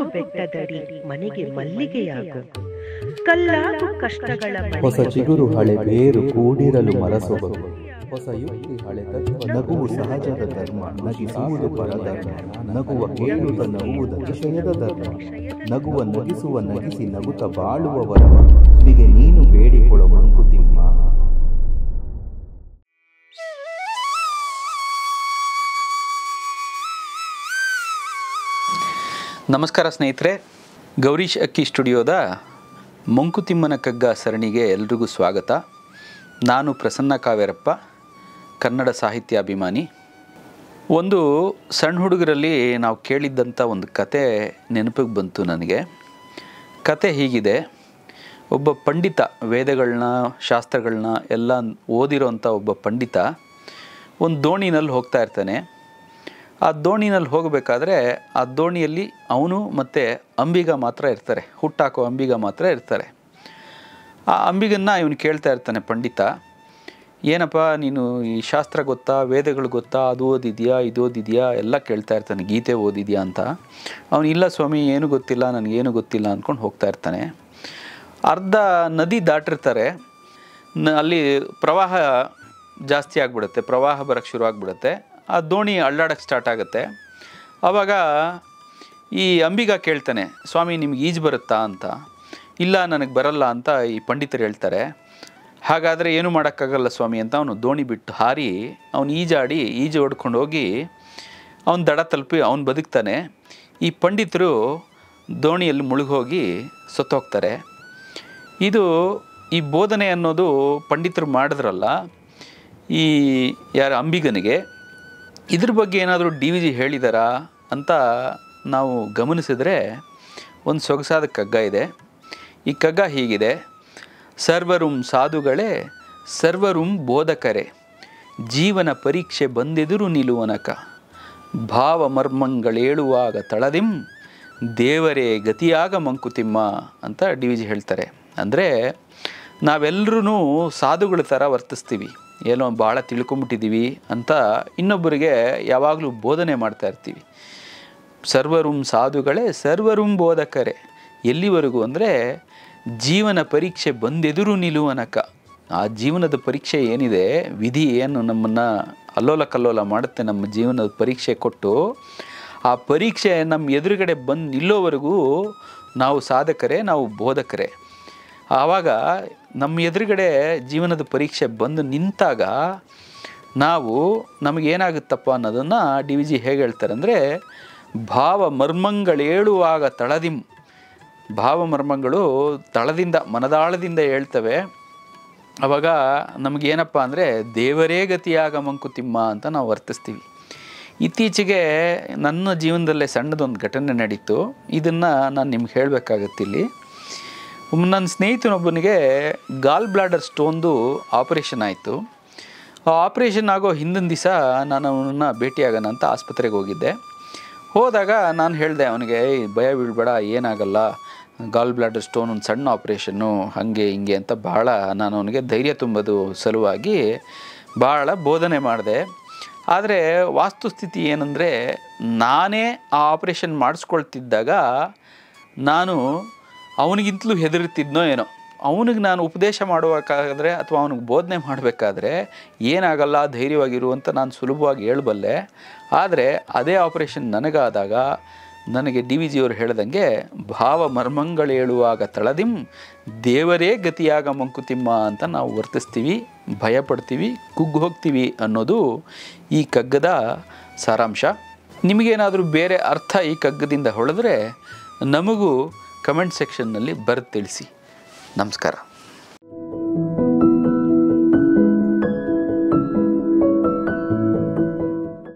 ಬೆಟ್ಟದಡಿ ಮನೆಗೆ ಮಲ್ಲಿಗೆಯಾಗು ಕಲ್ಲಾಗು ಕಷ್ಟಗಳ ಮನೆ ಹೊಸ ಚಿಗುರು ಹಳೆ ಬೇರು ಕೂಡಿರಲು ಮರಸೊಬಗು ಹೊಸ ಯುಕ್ತಿ ಹಳೆ ತತ್ವ ನಗುವು ಸಹಜದ ಧರ್ಮ ನಗಿಸುವುದು ಪರಧರ್ಮ ನಗುವ ಕೇಳುತ್ತ ನಗುವುದ ವಿಷಯದ ಧರ್ಮ ನಗುವ ನಗಿಸುವ ನಗಿಸಿ ನಗುತ್ತ ಬಾಳುವ ವರವ ನಿಗೆ ನೀನು ಬೇಡಿಕೊಳ್ಳೋ ಮಂಕುತಿಮ್ಮ ನಮಸ್ಕಾರ ಸ್ನೇಹಿತರೆ ಗೌರೀಶ್ ಅಕ್ಕಿ ಸ್ಟುಡಿಯೋದ ಮಂಕುತಿಮ್ಮನ ಕಗ್ಗ ಸರಣಿಗೆ ಎಲ್ರಿಗೂ ಸ್ವಾಗತ ನಾನು ಪ್ರಸನ್ನ ಕಾವೇರಪ್ಪ ಕನ್ನಡ ಸಾಹಿತ್ಯಾಭಿಮಾನಿ ಒಂದು ಸಣ್ಣ ಹುಡುಗರಲ್ಲಿ ನಾವು ಕೇಳಿದ್ದಂಥ ಒಂದು ಕತೆ ನೆನಪಿಗೆ ಬಂತು ನನಗೆ ಕತೆ ಹೀಗಿದೆ ಒಬ್ಬ ಪಂಡಿತ ವೇದಗಳನ್ನ ಶಾಸ್ತ್ರಗಳನ್ನ ಎಲ್ಲ ಓದಿರೋಂಥ ಒಬ್ಬ ಪಂಡಿತ ಒಂದು ದೋಣಿನಲ್ಲಿ ಹೋಗ್ತಾ ಇರ್ತಾನೆ ಆ ದೋಣಿನಲ್ಲಿ ಹೋಗಬೇಕಾದ್ರೆ ಆ ದೋಣಿಯಲ್ಲಿ ಅವನು ಮತ್ತು ಅಂಬಿಗ ಮಾತ್ರ ಇರ್ತಾರೆ ಹುಟ್ಟಾಕೋ ಅಂಬಿಗ ಮಾತ್ರ ಇರ್ತಾರೆ ಆ ಅಂಬಿಗನ್ನ ಇವನು ಕೇಳ್ತಾ ಇರ್ತಾನೆ ಪಂಡಿತ ಏನಪ್ಪ ನೀನು ಈ ಶಾಸ್ತ್ರ ಗೊತ್ತಾ ವೇದಗಳು ಗೊತ್ತಾ ಅದು ಓದಿದ್ಯಾ ಇದು ಓದಿದ್ಯಾ ಎಲ್ಲ ಕೇಳ್ತಾ ಇರ್ತಾನೆ ಗೀತೆ ಓದಿದ್ಯಾ ಅಂತ ಅವನು ಇಲ್ಲ ಸ್ವಾಮಿ ಏನು ಗೊತ್ತಿಲ್ಲ ನನಗೇನು ಗೊತ್ತಿಲ್ಲ ಅಂದ್ಕೊಂಡು ಹೋಗ್ತಾ ಇರ್ತಾನೆ ಅರ್ಧ ನದಿ ದಾಟಿರ್ತಾರೆ ನ ಅಲ್ಲಿ ಪ್ರವಾಹ ಜಾಸ್ತಿ ಆಗಿಬಿಡುತ್ತೆ ಪ್ರವಾಹ ಬರೋಕ್ಕೆ ಶುರು ಆಗಿಬಿಡುತ್ತೆ ಆ ದೋಣಿ ಅಳ್ಳಾಡಕ್ಕೆ ಸ್ಟಾರ್ಟ್ ಆಗುತ್ತೆ ಆವಾಗ ಈ ಅಂಬಿಗ ಕೇಳ್ತಾನೆ ಸ್ವಾಮಿ ನಿಮ್ಗೆ ಈಜು ಬರುತ್ತಾ ಅಂತ ಇಲ್ಲ ನನಗೆ ಬರಲ್ಲ ಅಂತ ಈ ಪಂಡಿತರು ಹೇಳ್ತಾರೆ ಹಾಗಾದರೆ ಏನು ಮಾಡೋಕ್ಕಾಗಲ್ಲ ಸ್ವಾಮಿ ಅಂತ ಅವನು ದೋಣಿ ಬಿಟ್ಟು ಹಾರಿ ಅವನು ಈಜಾಡಿ ಈಜು ಹೊಡ್ಕೊಂಡು ಹೋಗಿ ಅವನು ದಡ ತಲುಪಿ ಅವನು ಬದುಕ್ತಾನೆ ಈ ಪಂಡಿತರು ದೋಣಿಯಲ್ಲಿ ಮುಳುಗೋಗಿ ಸತ್ತೋಗ್ತಾರೆ ಇದು ಈ ಬೋಧನೆ ಅನ್ನೋದು ಪಂಡಿತರು ಮಾಡಿದ್ರಲ್ಲ ಈ ಯಾರ ಅಂಬಿಗನಿಗೆ ಇದ್ರ ಬಗ್ಗೆ ಏನಾದರೂ ಡಿ ವಿ ಜಿ ಹೇಳಿದಾರಾ ಅಂತ ನಾವು ಗಮನಿಸಿದ್ರೆ ಒಂದು ಸೊಗಸಾದ ಕಗ್ಗ ಇದೆ ಈ ಕಗ್ಗ ಹೀಗಿದೆ ಸರ್ವರುಂ ಸಾಧುಗಳೇ ಸರ್ವರುಂ ಬೋಧಕರೇ ಜೀವನ ಪರೀಕ್ಷೆ ಬಂದೆದುರು ನಿಲುವನಕ ಭಾವ ಮರ್ಮಂಗಳೇಳುವಾಗ ತಳದಿಂ ದೇವರೇ ಗತಿಯಾಗ ಮಂಕುತಿಮ್ಮ ಅಂತ ಡಿ ವಿ ಜಿ ಹೇಳ್ತಾರೆ ಅಂದರೆ ನಾವೆಲ್ಲರೂ ಸಾಧುಗಳ ಥರ ವರ್ತಿಸ್ತೀವಿ ಏನೋ ಭಾಳ ತಿಳ್ಕೊಂಬಿಟ್ಟಿದ್ದೀವಿ ಅಂತ ಇನ್ನೊಬ್ಬರಿಗೆ ಯಾವಾಗಲೂ ಬೋಧನೆ ಮಾಡ್ತಾ ಇರ್ತೀವಿ ಸರ್ವರುಂ ಸಾಧುಗಳೇ ಸರ್ವರುಂ ಬೋಧಕರೇ ಎಲ್ಲಿವರೆಗೂ ಅಂದರೆ ಜೀವನ ಪರೀಕ್ಷೆ ಬಂದೆದುರು ನಿಲುವನಕ ಆ ಜೀವನದ ಪರೀಕ್ಷೆ ಏನಿದೆ ವಿಧಿ ಏನು ನಮ್ಮನ್ನು ಅಲ್ಲೋಲ ಕಲ್ಲೋಲ ಮಾಡುತ್ತೆ ನಮ್ಮ ಜೀವನದ ಪರೀಕ್ಷೆ ಕೊಟ್ಟು ಆ ಪರೀಕ್ಷೆ ನಮ್ಮ ಎದುರುಗಡೆ ಬಂದು ನಿಲ್ಲೋವರೆಗೂ ನಾವು ಸಾಧಕರೇ ನಾವು ಬೋಧಕರೇ ಆವಾಗ ನಮ್ಮ ಎದುರುಗಡೆ ಜೀವನದ ಪರೀಕ್ಷೆ ಬಂದು ನಿಂತಾಗ ನಾವು ನಮಗೇನಾಗುತ್ತಪ್ಪ ಅನ್ನೋದನ್ನು ಡಿ ವಿ ಜಿ ಹೇಗೆ ಹೇಳ್ತಾರೆ ಅಂದರೆ ಭಾವ ಮರ್ಮಂಗಳೇಳುವಾಗ ತಳದಿಂ ಭಾವ ಮರ್ಮಗಳು ತಳದಿಂದ ಮನದಾಳದಿಂದ ಹೇಳ್ತವೆ ಅವಾಗ ನಮಗೇನಪ್ಪ ಅಂದರೆ ದೇವರೇ ಗತಿಯಾಗ ಮಂಕುತಿಮ್ಮ ಅಂತ ನಾವು ವರ್ತಿಸ್ತೀವಿ ಇತ್ತೀಚೆಗೆ ನನ್ನ ಜೀವನದಲ್ಲೇ ಸಣ್ಣದೊಂದು ಘಟನೆ ನಡೀತು ಇದನ್ನು ನಾನು ನಿಮ್ಗೆ ಹೇಳಬೇಕಾಗತ್ತಿಲ್ಲಿ ನನ್ನ ಸ್ನೇಹಿತನೊಬ್ಬನಿಗೆ ಗಾಲ್ ಬ್ಲಾಡರ್ ಸ್ಟೋನ್ದು ಆಪರೇಷನ್ ಆಯಿತು ಆ ಆಪರೇಷನ್ ಆಗೋ ಹಿಂದಿನ ದಿವಸ ನಾನು ಅವನನ್ನು ಭೇಟಿಯಾಗೋಣ ಅಂತ ಆಸ್ಪತ್ರೆಗೆ ಹೋಗಿದ್ದೆ ಹೋದಾಗ ನಾನು ಹೇಳಿದೆ ಅವನಿಗೆ "ಏಯ್, ಭಯ ಬೀಳ್ಬೇಡ ಏನಾಗಲ್ಲ ಗಾಲ್ ಬ್ಲಾಡರ್ ಸ್ಟೋನ್ ಒಂದು ಸಣ್ಣ ಆಪ್ರೇಷನ್ನು ಹಾಗೆ ಹಿಂಗೆ ಅಂತ ಭಾಳ ನಾನು ಅವನಿಗೆ ಧೈರ್ಯ ತುಂಬೋದು ಸಲುವಾಗಿ ಭಾಳ ಬೋಧನೆ ಮಾಡಿದೆ ಆದರೆ ವಾಸ್ತುಸ್ಥಿತಿ ಏನಂದರೆ ನಾನೇ ಆ ಆಪ್ರೇಷನ್ ಮಾಡಿಸ್ಕೊಳ್ತಿದ್ದಾಗ ನಾನು ಅವನಿಗಿಂತಲೂ ಹೆದರುತ್ತಿದ್ನೋ ಏನೋ ಅವನಿಗೆ ನಾನು ಉಪದೇಶ ಮಾಡುವಕ್ಕಾದ್ರೆ ಅಥವಾ ಅವನಿಗೆ ಬೋಧನೆ ಮಾಡಬೇಕಾದ್ರೆ ಏನಾಗಲ್ಲ ಧೈರ್ಯವಾಗಿರು ಅಂತ ನಾನು ಸುಲಭವಾಗಿ ಹೇಳಬಲ್ಲೆ ಆದರೆ ಅದೇ ಆಪರೇಷನ್ ನನಗಾದಾಗ ನನಗೆ ಡಿ ವಿ ಜಿಯವರು ಹೇಳ್ದಂಗೆ ಭಾವ ಮರ್ಮಂಗಳೇಳುವಾಗ ತಳದಿಂ ದೇವರೇ ಗತಿಯಾಗ ಮಂಕುತಿಮ್ಮ ಅಂತ ನಾವು ವರ್ತಿಸ್ತೀವಿ ಭಯಪಡ್ತೀವಿ ಕುಗ್ಗು ಹೋಗ್ತೀವಿ ಅನ್ನೋದು ಈ ಕಗ್ಗದ ಸಾರಾಂಶ ನಿಮಗೇನಾದರೂ ಬೇರೆ ಅರ್ಥ ಈ ಕಗ್ಗದಿಂದ ಹೊಳೆದ್ರೆ ನಮಗೂ ಕಮೆಂಟ್ ಸೆಕ್ಷನ್ನಲ್ಲಿ ಬರೆದು ತಿಳಿಸಿ ನಮಸ್ಕಾರ